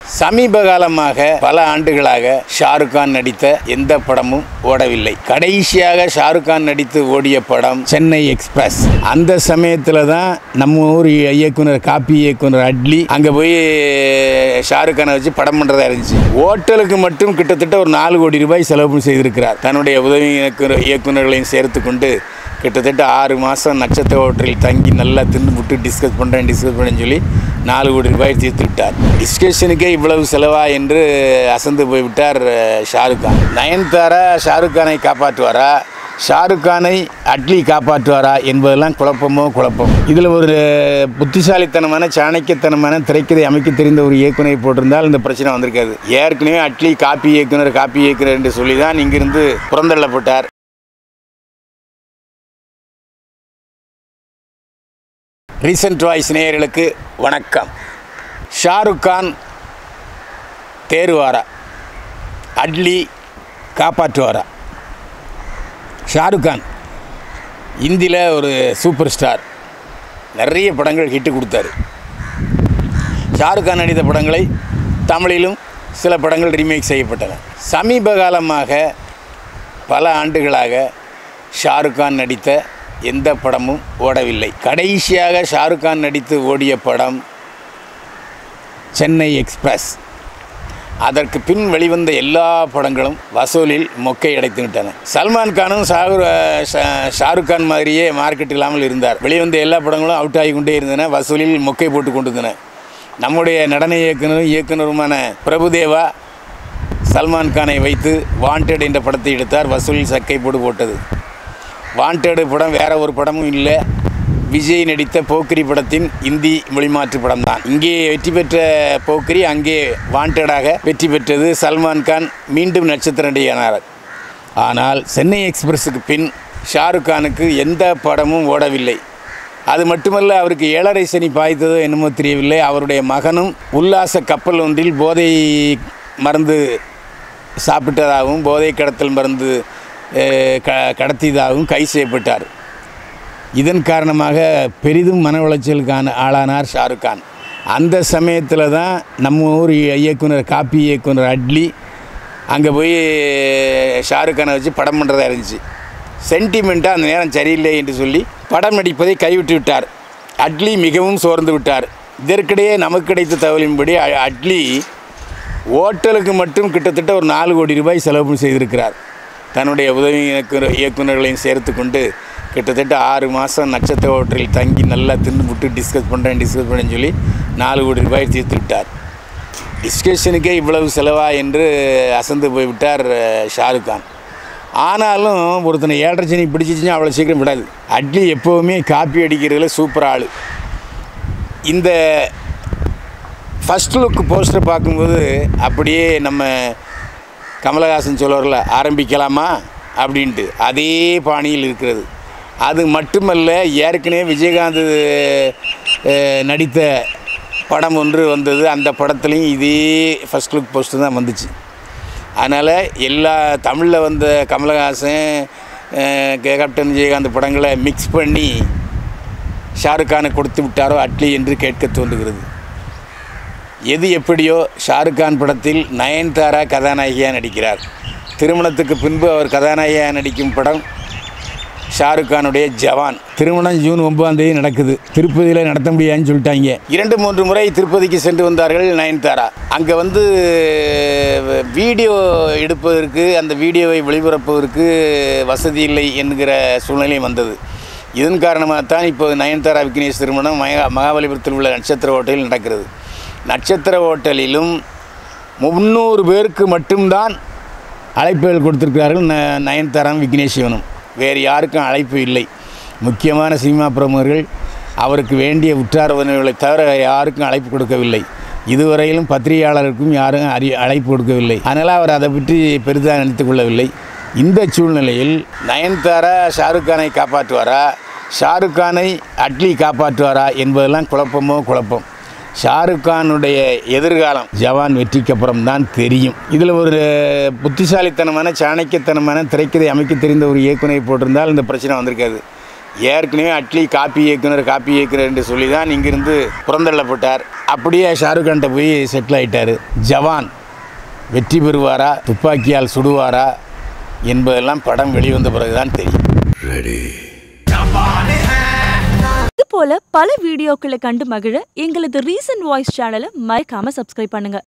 சமீப காலமாக பல ஆண்டுகளாக ஷாருக் கான் நடித்த எந்த படமும் ஓடவில்லை கடைசியாக ஷாருக் கான் நடித்து ஓடிய படம் சென்னை எக்ஸ்பிரஸ் அந்த சமயத்தில் தான் நம்ம ஊர் இயக்குனர் காப்பி இயக்குனர் அட்லி அங்கே போய் ஷாருக் கானை வச்சு படம் பண்ணுறதா இருந்துச்சு ஹோட்டலுக்கு மட்டும் கிட்டத்தட்ட ஒரு நாலு கோடி ரூபாய் செலவு செய்திருக்கிறார் தன்னுடைய உதவி இயக்குனர் இயக்குனர்களையும் சேர்த்து கொண்டு கிட்டத்தட்ட ஆறு மாதம் நட்சத்திர ஹோட்டலில் தங்கி நல்லா தின்னுபுட்டு டிஸ்கஸ் பண்ணுறேன் டிஸ்கஸ் பண்ணேன்னு சொல்லி நாலு கோடி ரூபாய் தீர்த்து விட்டார் டிஸ்கஷனுக்கே இவ்வளவு செலவா என்று அசந்து போய்விட்டார் அஹ், ஷாருக் கான் நயன்தாரா ஷாருக் கானை காப்பாற்றுவாரா ஷாருக் கானை அட்லி காப்பாற்றுவாரா என்பதெல்லாம் குழப்பமோ குழப்பம் இதில் ஒரு புத்திசாலித்தனமான சாணக்கியத்தனமான திரைக்கதை அமைக்க தெரிந்த ஒரு இயக்குனரை போட்டிருந்தால் இந்த பிரச்சனை வந்திருக்காது ஏற்கனவே அட்லி காப்பி இயக்குனர் காப்பி இயக்குனர் என்று சொல்லி தான் இங்கிருந்து புறந்தள்ளப்பட்டார் ரீசன்ட் வாய்ஸ் நேயர்களுக்கு வணக்கம் ஷாருக் கான் தேருவாரா அட்லி காப்பாற்றுவாரா ஷாருக் கான் இந்தியில் ஒரு சூப்பர் ஸ்டார் நிறைய படங்கள் ஹிட்டு கொடுத்தாரு ஷாருக் கான் நடித்த படங்களை தமிழிலும் சில படங்கள் ரீமேக் செய்யப்பட்டன சமீப காலமாக பல ஆண்டுகளாக ஷாருக் கான் நடித்த எந்த படமும் ஓடவில்லை கடைசியாக ஷாருக் கான் நடித்து ஓடிய படம் சென்னை எக்ஸ்பிரஸ் அதற்கு பின் வெளிவந்த எல்லா படங்களும் வசூலில் மொக்கை அடைத்து விட்டன சல்மான் கானும் ஷாரு ஷா- ஷாருக் கான் மாதிரியே மார்க்கெட் இல்லாமல் இருந்தார் வெளிவந்த எல்லா படங்களும் அவுட் ஆகி கொண்டே இருந்தன வசூலில் மொக்கை போட்டு கொண்டிருந்தன நம்முடைய நடன இயக்குனரும் இயக்குனருமான பிரபுதேவா சல்மான் கானை வைத்து வாண்டட் என்ற படத்தை எடுத்தார் வசூலில் சக்கை போடு போட்டது வாண்டடு படம் வேற ஒரு படமும் இல்லை விஜய் நடித்த போக்கிரி படத்தின் இந்தி மொழிமாற்று படம் தான் இங்கே வெற்றி பெற்ற போக்கிரி அங்கே வாண்டடாக வெற்றி பெற்றது சல்மான் கான் மீண்டும் நட்சத்திர நடிகையானார் ஆனால் சென்னை எக்ஸ்பிரஸுக்கு பின் ஷாருக் கானுக்கு எந்த படமும் ஓடவில்லை அது மட்டுமல்ல அவருக்கு ஏழரை சனி பாய்த்ததோ என்னமோ தெரியவில்லை அவருடைய மகனும் உல்லாச கப்பல் ஒன்றில் போதை மருந்து சாப்பிட்டதாகவும் போதை கடத்தல் மருந்து அஹ், க கடத்தியதாகவும் கைது செய்யப்பட்டார் இதன் காரணமாக பெரிதும் மன உளைச்சலுக்கான ஆளானார் ஷாருக் கான் அந்த சமயத்தில் தான் நம்ம ஊர் இயக்குனர் காப்பி இயக்குனர் அட்லி அங்கே போய் ஷாருக் கானை வச்சு படம் பண்ணுறதா இருந்துச்சு சென்டிமெண்ட்டாக அந்த நேரம் சரியில்லை என்று சொல்லி படம் நடிப்பதை கைவிட்டு விட்டார் அட்லி மிகவும் சோர்ந்து விட்டார் இதற்கிடையே நமக்கு கிடைத்த தகவலின்படி அ- அட்லி ஓட்டலுக்கு மட்டும் கிட்டத்தட்ட ஒரு நாலு கோடி ரூபாய் செலவு செய்திருக்கிறார் தன்னுடைய உதவி இயக்குனர் இயக்குனர்களையும் சேர்த்து கொண்டு கிட்டத்தட்ட ஆறு மாதம் நட்சத்திர ஹோட்டலில் தங்கி நல்லா தின்னுபுட்டு டிஸ்கஸ் பண்ணுறேன் டிஸ்கஸ் பண்ணேன்னு சொல்லி நாலு கோடி ரூபாய் தீர்த்து விட்டார் டிஸ்கஷனுக்கே இவ்வளவு செலவா என்று அசந்து போய்விட்டார் அஹ், ஷாருக் கான் ஆனாலும் ஒருத்தனை ஏழரை சனி பிடிச்சிச்சுன்னா அவ்வளோ சீக்கிரம் விடாது அட்லி எப்போவுமே காப்பி அடிக்கிறதுல சூப்பர் ஆள் இந்த ஃபஸ்ட் லுக் போஸ்டர் பார்க்கும்போது அப்படியே நம்ம கமலஹாசன் சொல்லுவார்ல ஆரம்பிக்கலாமா அப்படின்ட்டு அதே பாணியில் இருக்கிறது அது மட்டுமல்ல ஏற்கனவே விஜயகாந்த் அஹ், நடித்த படம் ஒன்று வந்தது அந்த படத்துலேயும் இதே ஃபஸ்ட் லுக் போஸ்டர் தான் வந்துச்சு அதனால் எல்லா தமிழில் வந்த கமலஹாசன் அஹ், கேப்டன் விஜயகாந்த் படங்களை மிக்ஸ் பண்ணி ஷாருக் கானை கொடுத்து விட்டாரோ அட்லி என்று கேட்க தோன்றுகிறது எது எப்படியோ ஷாருக் கான் படத்தில் நயன்தாரா கதாநாயகியாக நடிக்கிறார் திருமணத்துக்கு பின்பு அவர் கதாநாயகியாக நடிக்கும் படம் ஷாருக் கானுடைய ஜவான் திருமணம் ஜூன் ஒன்பதாம் தேதி நடக்குது திருப்பதியில் நடத்த முடியாதுன்னு சொல்லிட்டாங்க இரண்டு மூன்று முறை திருப்பதிக்கு சென்று வந்தார்கள் நயன்தாரா அங்கே வந்து வீடியோ எடுப்பதற்கு அந்த வீடியோவை ஒளிபரப்புவதற்கு வசதி இல்லை என்கிற சூழ்நிலை வந்தது இதன் காரணமாக தான் இப்போ நயன்தாரா விக்னேஷ் திருமணம் மகா மகாபலிபுரத்தில் உள்ள நட்சத்திர ஹோட்டலில் நடக்கிறது நட்சத்திர ஹோட்டலிலும் முந்நூறு பேருக்கு மட்டும்தான் அழைப்புகள் கொடுத்திருக்கிறார்கள் ந நயன்தாராம் விக்னேஷ் சிவனும் வேறு யாருக்கும் அழைப்பு இல்லை முக்கியமான சினிமா பிரமுகர்கள் அவருக்கு வேண்டிய உற்றார் உறவினர்களை தவிர வேறு யாருக்கும் அழைப்பு கொடுக்கவில்லை இதுவரையிலும் பத்திரிகையாளருக்கும் யாரும் அறி அழைப்பு கொடுக்கவில்லை அதனால் அவர் அதை பற்றி பெரிதாக நினைத்துக் கொள்ளவில்லை இந்த சூழ்நிலையில் நயன்தாரா ஷாருக் கானை காப்பாற்றுவாரா ஷாருக் கானை அட்லி காப்பாற்றுவாரா என்பதெல்லாம் குழப்பமோ குழப்பம் ஷாருக் கானுடைய எதிர்காலம் ஜவான் வெற்றிக்கு அப்புறம் தான் தெரியும் இதில் ஒரு புத்திசாலித்தனமான சாணக்கியத்தனமான திரைக்கதை அமைக்க தெரிந்த ஒரு இயக்குனரை போட்டிருந்தால் இந்த பிரச்சனை வந்திருக்காது ஏற்கனவே அட்லி காப்பி இயக்குனர் காப்பி இயக்குனர் என்று சொல்லி தான் இங்கிருந்து புறந்தள்ளப்பட்டார் அப்படியே ஷாருக் கான்ட்ட போய் செட்டில் ஆயிட்டார் ஜவான் வெற்றி பெறுவாரா துப்பாக்கியால் சுடுவாரா என்பதெல்லாம் படம் வெளிவந்த பிறகுதான் தெரியும் இது போல பல வீடியோக்களை கண்டு மகிழ எங்களது ரீசன்ட் வாய்ஸ் சேனலை மறக்காம சப்ஸ்கிரைப் பண்ணுங்க